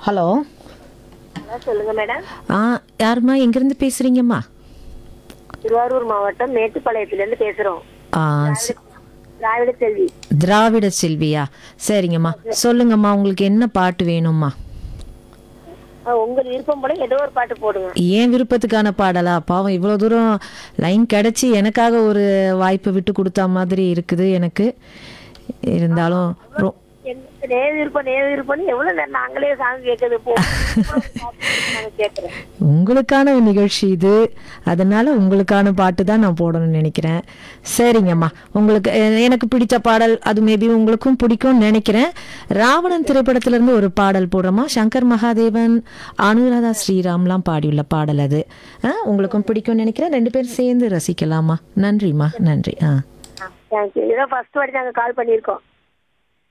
hello hello சொல்லுங்க madam ஆ யாரும்மா எங்கேருந்து பேசுகிறீங்கம்மா திருவாரூர் மாவட்டம் மேட்டுப்பாளையத்திலிருந்து பேசுறோம் ஆ ஸ்- திராவிட செல்வி திராவிட செல்வியா சரிங்கம்மா சொல்லுங்கம்மா உங்களுக்கு என்ன பாட்டு வேணும்மா ஆ, உங்க விருப்பம் போல ஏதோ ஒரு பாட்டு போடுங்க ஏன் விருப்பத்துக்கான பாடலா பாவம் இவ்வளோ தூரம் லைன் கிடச்சி எனக்காக ஒரு வாய்ப்பை விட்டு கொடுத்தா மாதிரி இருக்குது எனக்கு இருந்தாலும் ரொ எனக்கு நே விருப்பம் நே விருப்பம்னு எவ்வளவு நேரம் நாங்களே சாங் கேட்கறது போ நாங்க கேட்கறேன் உங்களுக்கான நிகழ்ச்சி இது அதனால உங்களுக்கான பாட்டு தான் நான் போடணும்னு நினைக்கிறேன் சரிங்கம்மா உங்களுக்கு எ- எனக்கு பிடிச்ச பாடல் அது மேபி உங்களுக்கும் பிடிக்கும்னு நினைக்கிறேன் ராவணன் திரைப்படத்துல இருந்து ஒரு பாடல் போடுறோமா சங்கர் மகாதேவன் அனுராதா ஸ்ரீராம்லாம் பாடியுள்ள பாடல் அது ஆ, உங்களுக்கும் பிடிக்கும்னு நினைக்கிறேன் ரெண்டு பேரும் சேர்ந்து ரசிக்கலாமா நன்றிம்மா நன்றி ஆ தேங்க்யூ இதான் ஃபர்ஸ்ட் வாட்டி நாங்க கால் பண்ணியிருக்கோம்